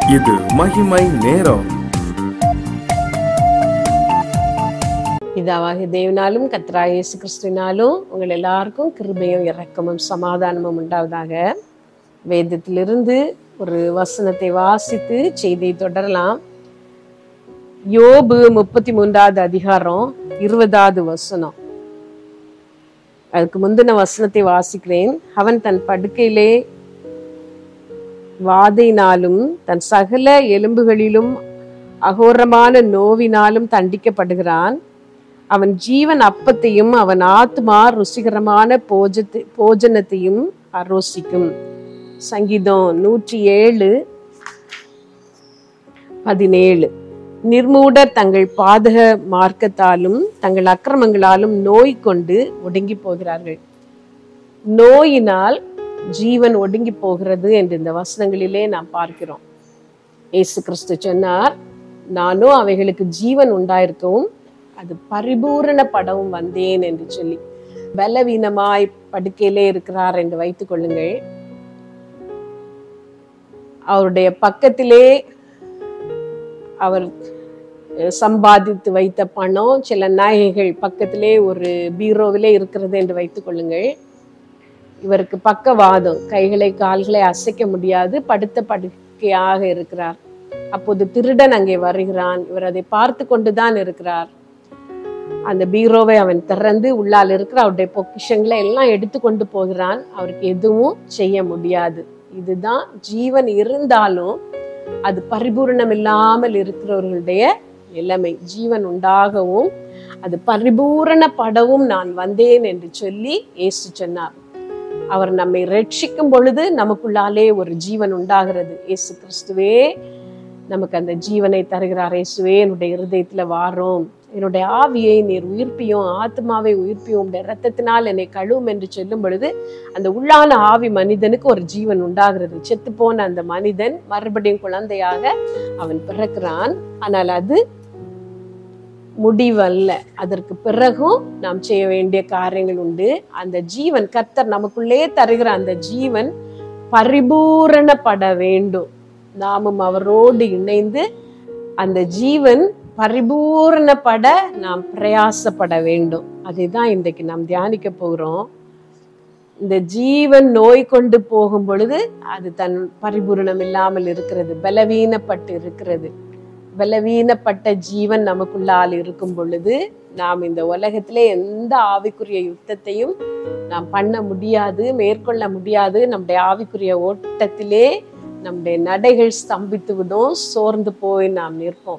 இது மகிமை நேரம் பிதாவாகிய தேவனாலும் கர்த்தராகிய இயேசு கிறிஸ்துவினாலும் உங்கள் எல்லாருக்கும் கிருபையும் இரக்கமும் சமாதானமும் உண்டாவதாக வேதத்திலிருந்து ஒரு வசனத்தை வாசித்து செய்தியை தொடரலாம் யோபு முப்பத்தி மூன்றாவது அதிகாரம் இருபதாவது வசனம் அதுக்கு முந்தின வசனத்தை வாசிக்கிறேன் அவன் தன் படுக்கையிலே வாதையினாலும் தன் சகல எலும்புகளிலும் அகோரமான நோவினாலும் தண்டிக்கப்படுகிறான் அவன் ஜீவன் அப்பத்தையும் அவன் ஆத்மா ருசிகரமான போஜத்தை போஜனத்தையும் அரோசிக்கும் சங்கீதம் நூற்றி ஏழு பதினேழு நிர்மூடர் தங்கள் பாதக மார்க்கத்தாலும் தங்கள் அக்கிரமங்களாலும் நோய் கொண்டு ஒடுங்கி போகிறார்கள் நோயினால் ஜீவன் ஒடுங்கி போகிறது என்று இந்த வசனங்களிலே நாம் பார்க்கிறோம் இயேசு கிறிஸ்து சொன்னார் நானும் அவைகளுக்கு ஜீவன் உண்டாயிருக்கவும் அது பரிபூரணப்படவும் வந்தேன் என்று சொல்லி பலவீனமாய் படுக்கையிலே இருக்கிறார் என்று வைத்துக் கொள்ளுங்கள் அவருடைய பக்கத்திலே அவர் அஹ், சம்பாதித்து வைத்த பணம் சில நகைகள் பக்கத்திலே ஒரு பீரோவிலே இருக்கிறது என்று வைத்துக் கொள்ளுங்கள் இவருக்கு பக்கவாதம் கைகளை கால்களை அசைக்க முடியாது படுத்த படுக்கையாக இருக்கிறார் அப்போது திருடன் அங்கே வருகிறான் இவர் அதை பார்த்து கொண்டுதான் இருக்கிறார் அந்த பீரோவை அவன் திறந்து உள்ளால் இருக்கிற அவருடைய பொக்கிஷங்களை எல்லாம் எடுத்து கொண்டு போகிறான் அவருக்கு எதுவும் செய்ய முடியாது இதுதான் ஜீவன் இருந்தாலும் அது பரிபூரணம் இல்லாமல் இருக்கிறவர்களுடைய நிலைமை ஜீவன் உண்டாகவும் அது பரிபூரணப்படவும் நான் வந்தேன் என்று சொல்லி இயேசு சொன்னார் அவர் நம்மை ரட்சிக்கும் பொழுது நமக்குள்ளாலே ஒரு ஜீவன் உண்டாகிறது இயேசு கிறிஸ்துவே நமக்கு அந்த ஜீவனை தருகிறார் இயேசுவே என்னுடைய இருதயத்துல வாரோம் என்னுடைய ஆவியை நீர் உயிர்ப்பியும் ஆத்மாவை உயிர்ப்பியும் உடைய ரத்தத்தினால் என்னை கழுவும் என்று சொல்லும் பொழுது அந்த உள்ளான ஆவி மனிதனுக்கு ஒரு ஜீவன் உண்டாகிறது செத்து போன அந்த மனிதன் மறுபடியும் குழந்தையாக அவன் பிறக்கிறான் ஆனால் அது முடிவல்ல அதற்கு பிறகும் நாம் செய்ய வேண்டிய காரியங்கள் உண்டு அந்த ஜீவன் கர்த்தர் நமக்குள்ளே தருகிற அந்த ஜீவன் பரிபூரணப்பட வேண்டும் நாமும் அவரோடு இணைந்து அந்த ஜீவன் பரிபூரணப்பட நாம் பிரயாசப்பட வேண்டும் அதை தான் இன்றைக்கு நாம் தியானிக்க போகிறோம் இந்த ஜீவன் நோய் கொண்டு போகும் பொழுது அது தன் பரிபூரணம் இல்லாமல் இருக்கிறது பலவீனப்பட்டு இருக்கிறது பலவீனப்பட்ட ஜீவன் நமக்குள்ளால் இருக்கும் பொழுது நாம் இந்த உலகத்திலே எந்த ஆவிக்குரிய யுத்தத்தையும் நாம் பண்ண முடியாது மேற்கொள்ள முடியாது நம்முடைய ஆவிக்குரிய ஓட்டத்திலே நம்முடைய நடைகள் ஸ்தம்பித்து விடும் சோர்ந்து போய் நாம் நிற்போம்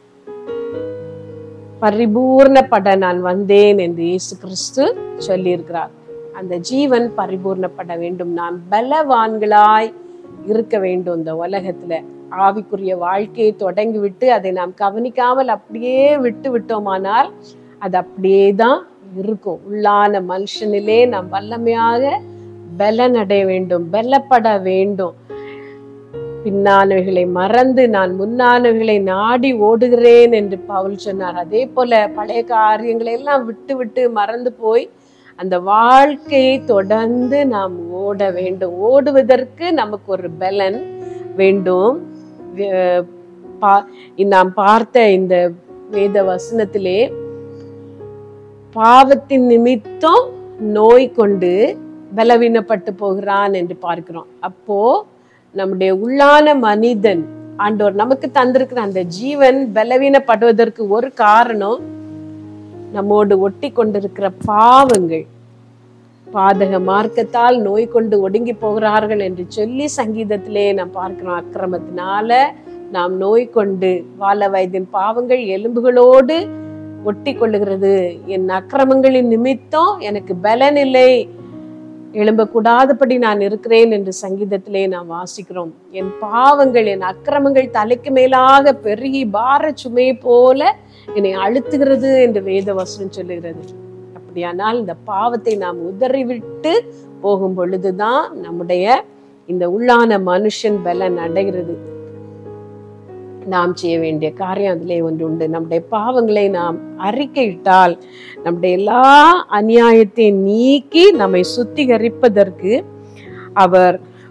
பரிபூர்ணப்பட நான் வந்தேன் என்று இயேசு கிறிஸ்து சொல்லியிருக்கிறார் அந்த ஜீவன் பரிபூர்ணப்பட வேண்டும் நாம் பலவான்களாய் இருக்க வேண்டும் இந்த உலகத்துல ஆவிக்குரிய வாழ்க்கையை தொடங்கிவிட்டு அதை நாம் கவனிக்காமல் அப்படியே விட்டு விட்டோமானால் அது அப்படியே தான் இருக்கும் உள்ளான மனுஷனிலே நாம் வல்லமையாக பலன் அடைய வேண்டும் பலப்பட வேண்டும் பின்னானவைகளை மறந்து நான் முன்னானவைகளை நாடி ஓடுகிறேன் என்று பவுல் சொன்னார் அதே போல பழைய காரியங்களை எல்லாம் விட்டு விட்டு மறந்து போய் அந்த வாழ்க்கையை தொடர்ந்து நாம் ஓட வேண்டும் ஓடுவதற்கு நமக்கு ஒரு பலன் வேண்டும் வே- பா- நாம் பார்த்த இந்த வேத வசனத்திலே பாவத்தின் நிமித்தம் நோய் கொண்டு பலவீனப்பட்டு போகிறான் என்று பார்க்கிறோம் அப்போ நம்முடைய உள்ளான மனிதன் ஆண்டவர் நமக்கு தந்திருக்கிற அந்த ஜீவன் பலவீனப்படுவதற்கு ஒரு காரணம் நம்மோடு ஒட்டி கொண்டிருக்கிற பாவங்கள் பாதக மார்க்கத்தால் நோய் கொண்டு ஒடுங்கி போகிறார்கள் என்று சொல்லி சங்கீதத்திலே நாம் பார்க்கிறோம் அக்கிரமத்தினால நாம் நோய் கொண்டு வாழ வயதின் பாவங்கள் எலும்புகளோடு ஒட்டி கொள்ளுகிறது என் அக்கிரமங்களின் நிமித்தம் எனக்கு பலன் இல்லை எழும்பக்கூடாதபடி நான் இருக்கிறேன் என்று சங்கீதத்திலே நாம் வாசிக்கிறோம் என் பாவங்கள் என் அக்கிரமங்கள் தலைக்கு மேலாக பெருகி பார சுமை போல என்னை அழுத்துகிறது என்று வேத வசனம் சொல்லுகிறது அப்படியானால் இந்த பாவத்தை நாம் உதறிவிட்டு போகும் பொழுதுதான் நம்முடைய இந்த உள்ளான மனுஷன் பலன் அடைகிறது நாம் செய்ய வேண்டிய காரியம் அதிலே ஒன்று உண்டு நம்முடைய பாவங்களை நாம் அறிக்கையிட்டால் நம்முடைய எல்லா அநியாயத்தையும் நீக்கி நம்மை சுத்திகரிப்பதற்கு அவர்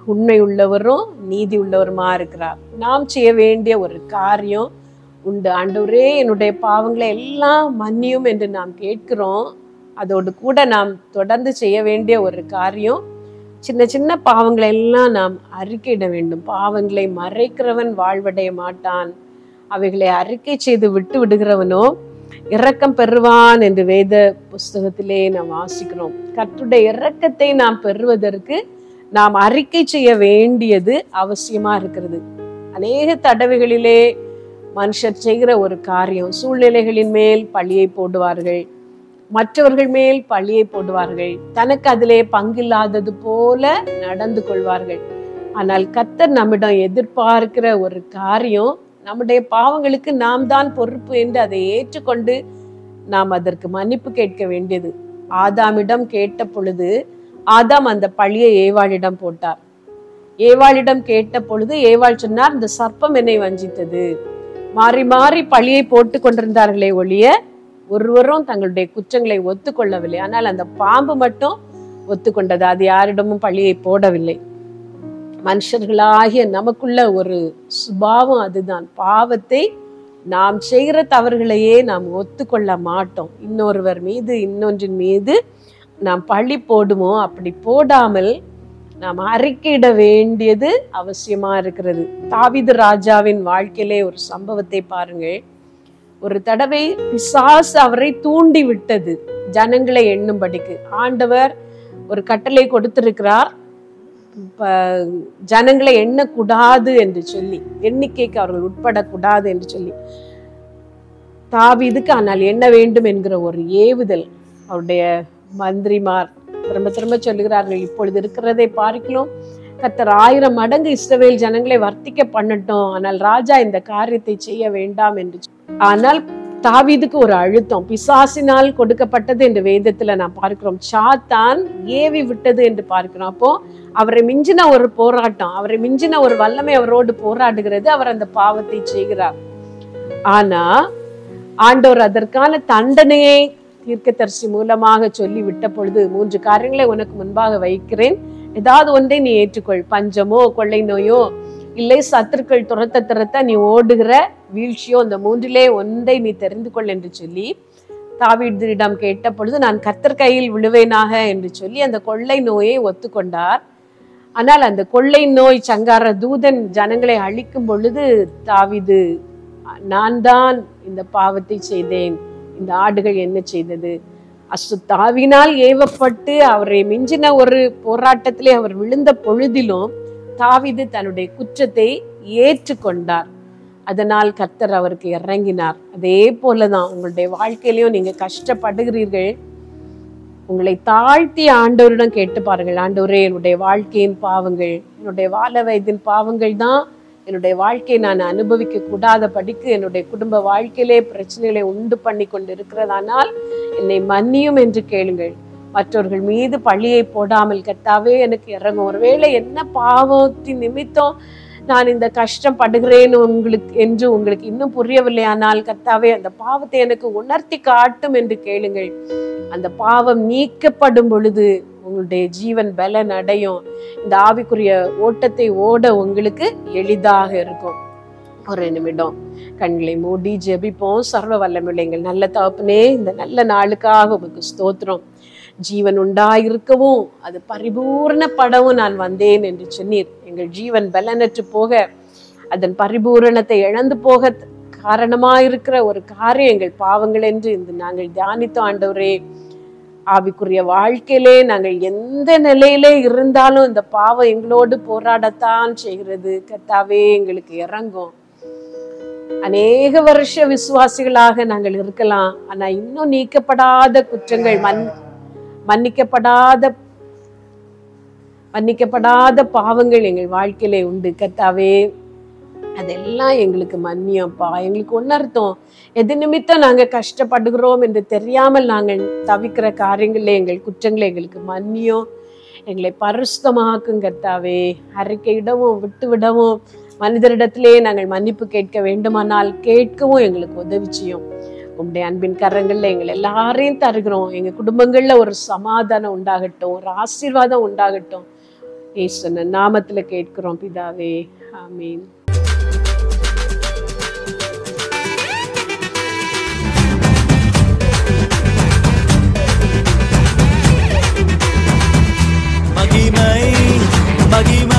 உண்மை உள்ளவரும் நீதி உள்ளவருமா இருக்கிறார் நாம் செய்ய வேண்டிய ஒரு காரியம் உண்டு ஆண்டவரே என்னுடைய பாவங்களை எல்லாம் மன்னியும் என்று நாம் கேட்கிறோம் அதோடு கூட நாம் தொடர்ந்து செய்ய வேண்டிய ஒரு காரியம் சின்ன சின்ன பாவங்களை எல்லாம் நாம் அறிக்கையிட வேண்டும் பாவங்களை மறைக்கிறவன் வாழ்வடைய மாட்டான் அவைகளை அறிக்கை செய்து விட்டு விடுகிறவனோ இரக்கம் பெறுவான் என்று வேத புஸ்தகத்திலே நாம் வாசிக்கிறோம் கர்த்தருடைய இரக்கத்தை நாம் பெறுவதற்கு நாம் அறிக்கை செய்ய வேண்டியது அவசியமா இருக்கிறது அநேக தடவைகளிலே மனுஷர் செய்கிற ஒரு காரியம் சூழ்நிலைகளின் மேல் பழியை போடுவார்கள் மற்றவர்கள் மேல் பழியை போடுவார்கள் தனக்கு அதிலே பங்கில்லாதது போல நடந்து கொள்வார்கள் ஆனால் கர்த்தர் நம்மிடம் எதிர்பார்க்கிற ஒரு காரியம் நம்முடைய பாவங்களுக்கு நாம் தான் பொறுப்பு என்று அதை ஏற்றுக்கொண்டு நாம் அதற்கு மன்னிப்பு கேட்க வேண்டியது ஆதாமிடம் கேட்ட பொழுது ஆதாம் அந்த பழியை ஏவாளிடம் போட்டார் ஏவாளிடம் கேட்ட பொழுது ஏவாள் சொன்னார் இந்த சர்ப்பம் என்னை வஞ்சித்தது மாறி மாறி பழியை போட்டு கொண்டிருந்தார்களே ஒழிய ஒருவரும் தங்களுடைய குற்றங்களை ஒத்துக்கொள்ளவில்லை ஆனால் அந்த பாம்பு மட்டும் ஒத்துக்கொண்டது அது யாரிடமும் பழியை போடவில்லை மனுஷர்களாகிய நமக்குள்ள ஒரு சுபாவம் அதுதான் பாவத்தை நாம் செய்கிற தவறுகளையே நாம் ஒத்துக்கொள்ள மாட்டோம் இன்னொருவர் மீது இன்னொன்றின் மீது நாம் பழி போடுவோம் அப்படி போடாமல் நாம் அறிக்கையிட வேண்டியது அவசியமா இருக்கிறது தாவீது ராஜாவின் வாழ்க்கையிலே ஒரு சம்பவத்தை பாருங்கள் ஒரு தடவை பிசாசு அவரை தூண்டி விட்டது ஜனங்களை எண்ணும்படிக்கு ஆண்டவர் ஒரு கட்டளை கொடுத்திருக்கிறார் ப- ஜனங்களை எண்ணக்கூடாது என்று சொல்லி எண்ணிக்கைக்கு அவர்கள் உட்படக்கூடாது என்று சொல்லி தாவீதுக்கு ஆனால் எண்ண வேண்டும் என்கிற ஒரு ஏவுதல் அவருடைய மந்திரிமார் திரும்ப திரும்ப சொல்லுகிறார்கள் இப்பொழுது இருக்கிறதை பார்க்கலாம் கத்தர் ஆயிரம் மடங்கு இஸ்ரவேல் ஜனங்களை வர்த்திக்க பண்ணட்டும் ஆனால் ராஜா இந்த காரியத்தை செய்ய வேண்டாம் என்று சொ- ஆனால் தாவீதுக்கு ஒரு அழுத்தம் பிசாசினால் கொடுக்கப்பட்டது என்று வேதத்துல நான் பார்க்கிறோம் சாத்தான் ஏவி விட்டது என்று பார்க்கிறோம் அப்போ அவரை மிஞ்சின ஒரு போராட்டம் அவரை மிஞ்சின ஒரு வல்லமை அவரோடு போராடுகிறது அவர் அந்த பாவத்தை செய்கிறார் ஆனா ஆண்டவர் அதற்கான தண்டனையை தீர்க்கதரிசி மூலமாக சொல்லி விட்ட பொழுது மூன்று காரியங்களை உனக்கு முன்பாக வைக்கிறேன் ஏதாவது ஒன்றை நீ ஏற்றுக்கொள் பஞ்சமோ கொள்ளை நோயோ இல்லை சத்துருக்கள் துரத்த துரத்த நீ ஓடுகிற வீழ்ச்சியோ அந்த மூன்றிலே ஒன்றை நீ தெரிந்து கொள் என்று சொல்லி தாவீதிடம் கேட்ட பொழுது நான் கர்த்தர் கையில் விழுவேனாக என்று சொல்லி அந்த கொள்ளை நோயை ஒத்துக்கொண்டார் ஆனால் அந்த கொள்ளை நோய் சங்கார தூதன் ஜனங்களை அழிக்கும் பொழுது தாவீது நான் தான் இந்த பாவத்தை செய்தேன் இந்த ஆடுகள் என்ன செய்தது அசுத்தாவினால் ஏவப்பட்டு அவரை மிஞ்சின ஒரு போராட்டத்திலே அவர் விழுந்த பொழுதிலும் தாவீது தன்னுடைய குற்றத்தை ஏற்றுக்கொண்டார் அதனால் கர்த்தர் அவருக்கு இறங்கினார் அதே போலதான் உங்களுடைய வாழ்க்கையிலையும் நீங்க கஷ்டப்படுகிறீர்கள் உங்களை தாழ்த்தி ஆண்டவரிடம் கேட்டு பாருங்கள் ஆண்டவரே என்னுடைய வாழ்க்கையின் பாவங்கள் என்னுடைய வாழ வயதின் பாவங்கள் தான் என்னுடைய வாழ்க்கையை நான் அனுபவிக்க கூடாத படிக்கு என்னுடைய குடும்ப வாழ்க்கையிலே பிரச்சனைகளை உண்டு பண்ணி கொண்டு இருக்கிறதானால் என்னை மன்னியும் என்று கேளுங்கள் மற்றவர்கள் மீது பழியை போடாமல் கத்தாவே எனக்கு இறங்கும் ஒருவேளை என்ன பாவத்தின் நிமித்தம் நான் இந்த கஷ்டம் படுகிறேன் உங்களுக்கு என்று உங்களுக்கு இன்னும் புரியவில்லையானால் கத்தாவே அந்த பாவத்தை எனக்கு உணர்த்தி காட்டும் என்று கேளுங்கள் அந்த பாவம் நீக்கப்படும் பொழுது உங்களுடைய ஜீவன் பலன் அடையும் இந்த ஆவிக்குரிய ஓட்டத்தை ஓட உங்களுக்கு எளிதாக இருக்கும் ஒரு நிமிடம் கண்களை மூடி ஜெபிப்போம் சர்வ வல்லமில்லைங்கள் நல்ல தகப்பனே இந்த நல்ல நாளுக்காக உமக்கு ஸ்தோத்திரம் ஜீவன் உண்டாயிருக்கவும் அது பரிபூரணப்படவும் நான் வந்தேன் என்று சொன்னீர் எங்கள் ஜீவன் பலனற்று போக அதன் பரிபூரணத்தை இழந்து போக காரணமாயிருக்கிற ஒரு காரியம் எங்கள் பாவங்கள் என்று இந்த நாங்கள் தியானித்தோம் ஆண்டவரே ஆவிக்குரிய வாழ்க்கையிலே நாங்கள் எந்த நிலையிலே இருந்தாலும் இந்த பாவம் எங்களோடு போராடத்தான் செய்கிறது கர்த்தாவே எங்களுக்கு இறங்கும் அநேக வருஷ விசுவாசிகளாக நாங்கள் இருக்கலாம் ஆனா இன்னும் நீக்கப்படாத குற்றங்கள் மன் மன்னிக்கப்படாத மன்னிக்கப்படாத பாவங்கள் எங்கள் வாழ்க்கையிலே உண்டு கர்த்தாவே அதெல்லாம் எங்களுக்கு மன்னியம்ப்பா எங்களுக்கு உணர்த்தோம் எது நிமித்தம் நாங்க கஷ்டப்படுகிறோம் என்று தெரியாமல் நாங்கள் தவிக்கிற காரியங்களில் எங்கள் குற்றங்களை எங்களுக்கு மன்னியும் எங்களை பரிசுத்தமாக்கும் கர்த்தாவே அறிக்கையிடவும் விட்டு விடவும் மனிதரிடத்திலே நாங்கள் மன்னிப்பு கேட்க வேண்டுமானால் கேட்கவும் எங்களுக்கு உதவி செய்யும் உங்களுடைய அன்பின் கரங்கள்ல எங்களை எல்லாரையும் தருகிறோம் எங்க குடும்பங்கள்ல ஒரு சமாதானம் உண்டாகட்டும் ஒரு ஆசீர்வாதம் உண்டாகட்டும் ஏசன நாமத்துல கேட்கிறோம் பிதாவே ஆமீன் மகிமை மகிமை